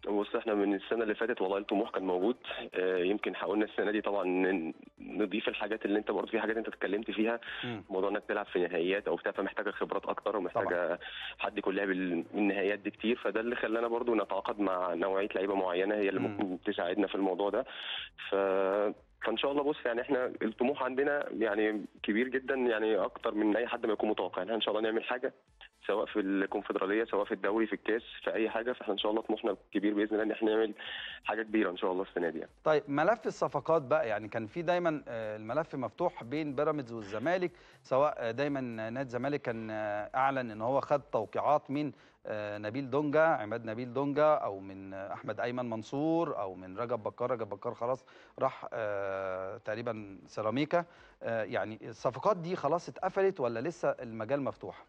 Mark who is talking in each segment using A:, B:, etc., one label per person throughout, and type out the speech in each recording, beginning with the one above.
A: بص احنا من السنه اللي فاتت والله الطموح كان موجود آه، يمكن حاولنا السنه دي طبعا ن- نضيف الحاجات اللي انت برضه في حاجات انت اتكلمت فيها
B: مم.
A: موضوع انك تلعب في نهائيات او بتاع فمحتاجه خبرات اكتر ومحتاجه حد يكون لعب ال- النهائيات دي كتير فده اللي خلانا برضه نتعاقد مع نوعيه لعيبه معينه هي اللي
B: مم.
A: ممكن تساعدنا في الموضوع ده ف فان شاء الله بص يعني احنا الطموح عندنا يعني كبير جدا يعني اكتر من اي حد ما يكون متوقع يعني ان شاء الله نعمل حاجه سواء في الكونفدراليه سواء في الدوري في الكاس في اي حاجه فاحنا ان شاء الله طموحنا كبير باذن الله ان احنا نعمل حاجه كبيره ان شاء الله السنه دي يعني.
B: طيب ملف الصفقات بقى يعني كان في دايما آه، الملف مفتوح بين بيراميدز والزمالك سواء آه، دايما نادي الزمالك كان آه، اعلن ان هو خد توقيعات من آه، نبيل دونجا عماد نبيل دونجا او من آه، احمد ايمن منصور او من رجب بكار رجب بكار خلاص راح آه، تقريبا سيراميكا آه، يعني الصفقات دي خلاص اتقفلت ولا لسه المجال مفتوح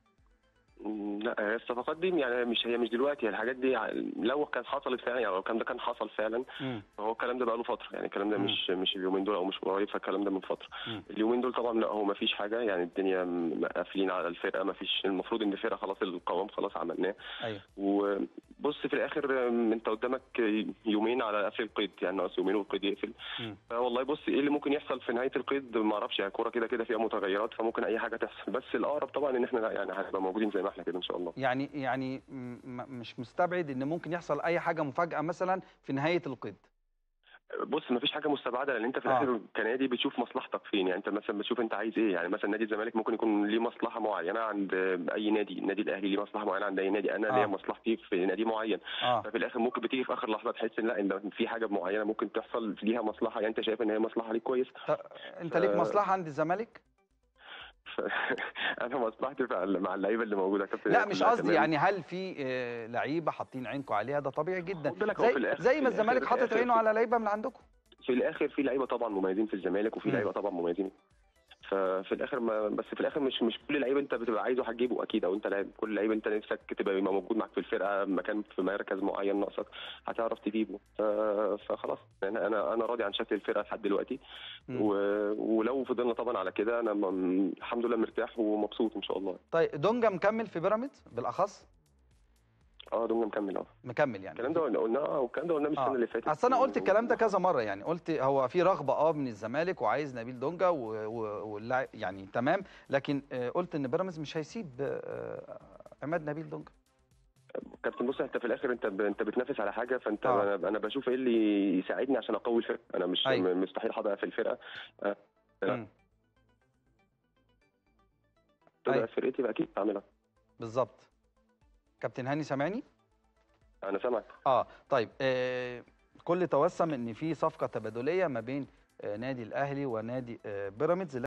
A: م، لا هي الصفقات دي يعني مش هي مش دلوقتي هي الحاجات دي ع- لو كان حصلت فعلا يعني لو الكلام ده كان حصل فعلا
B: مم.
A: فهو الكلام ده بقى له فتره يعني الكلام ده
B: مم.
A: مش مش اليومين دول او مش قريب فالكلام ده من فتره
B: مم.
A: اليومين دول طبعا لا هو ما فيش حاجه يعني الدنيا م- قافلين على الفرقه ما فيش المفروض ان الفرقه خلاص القوام خلاص عملناه
B: ايوه
A: وبص في الاخر م، انت قدامك يومين على قفل القيد يعني ناقص يومين والقيد يقفل
B: مم.
A: فوالله بص ايه اللي ممكن يحصل في نهايه القيد ما اعرفش يعني الكوره كده كده فيها متغيرات فممكن اي حاجه تحصل بس الاقرب طبعا ان احنا لا يعني هنبقى موجودين زي ما احنا كده ان شاء الله
B: يعني يعني م- م- مش مستبعد ان ممكن يحصل اي حاجه مفاجاه مثلا في نهايه القيد
A: بص ما فيش حاجه مستبعده لان انت في
B: آه.
A: الاخر كنادي بتشوف مصلحتك فين يعني انت مثلا بتشوف انت عايز ايه يعني مثلا نادي الزمالك ممكن يكون ليه مصلحه معينه عند اي نادي النادي الاهلي ليه مصلحه معينه عند اي نادي انا
B: آه.
A: ليا مصلحتي في نادي معين
B: اه
A: ففي الاخر ممكن بتيجي في اخر لحظه تحس ان لا ان في حاجه معينه ممكن تحصل ليها مصلحه يعني انت شايف ان هي مصلحه ليك كويس
B: طب انت ليك
A: آه.
B: مصلحه عند الزمالك
A: ف... انا مصلحتي مع مع اللعيبه اللي موجوده يا كابتن
B: لا مش
A: كلها
B: قصدي
A: تمام.
B: يعني هل في آه، لعيبه حاطين عينكم عليها ده طبيعي جدا
A: خد بالك هو
B: زي
A: في الآخر-
B: زي
A: في
B: ما
A: الآخر-
B: الزمالك
A: في
B: حاطط
A: الآخر
B: عينه
A: في-
B: على لعيبه من عندكم
A: في الاخر في لعيبه طبعا مميزين في الزمالك وفي
B: مم.
A: لعيبه طبعا مميزين ففي الاخر ما بس في الاخر مش مش كل لعيب انت بتبقى عايزه هتجيبه اكيد او انت لاعب كل لعيب انت نفسك تبقى يبقى موجود معاك في الفرقه مكان في مركز معين ناقصك هتعرف تجيبه ف... فخلاص انا انا انا راضي عن شكل الفرقه لحد دلوقتي
B: مم.
A: و... ولو فضلنا طبعا على كده انا م... الحمد لله مرتاح ومبسوط ان شاء الله
B: طيب دونجا مكمل في بيراميدز بالاخص
A: اه دول مكمل اه
B: مكمل يعني
A: الكلام ده قلنا- قلناه اه والكلام ده قلناه من السنه اللي فاتت
B: اصل انا قلت الكلام ده كذا مره يعني قلت هو في رغبه اه من الزمالك وعايز نبيل دونجا و- و- واللاعب يعني تمام لكن آه، قلت ان بيراميدز مش هيسيب آه، عماد نبيل دونجا
A: كابتن بص انت في الاخر انت ب... انت بتنافس على حاجه فانت
B: آه.
A: انا انا بشوف ايه اللي يساعدني عشان اقوي الفرقه انا مش
B: أيوة.
A: م- مستحيل هضيع في الفرقه آه، لا.
B: مم.
A: تبقى
B: أيوة.
A: فرقتي بقى اكيد هعملها
B: بالظبط كابتن هاني سامعني
A: انا سامعك
B: اه طيب آه كل توسم ان في صفقه تبادليه ما بين آه نادي الاهلي ونادي آه بيراميدز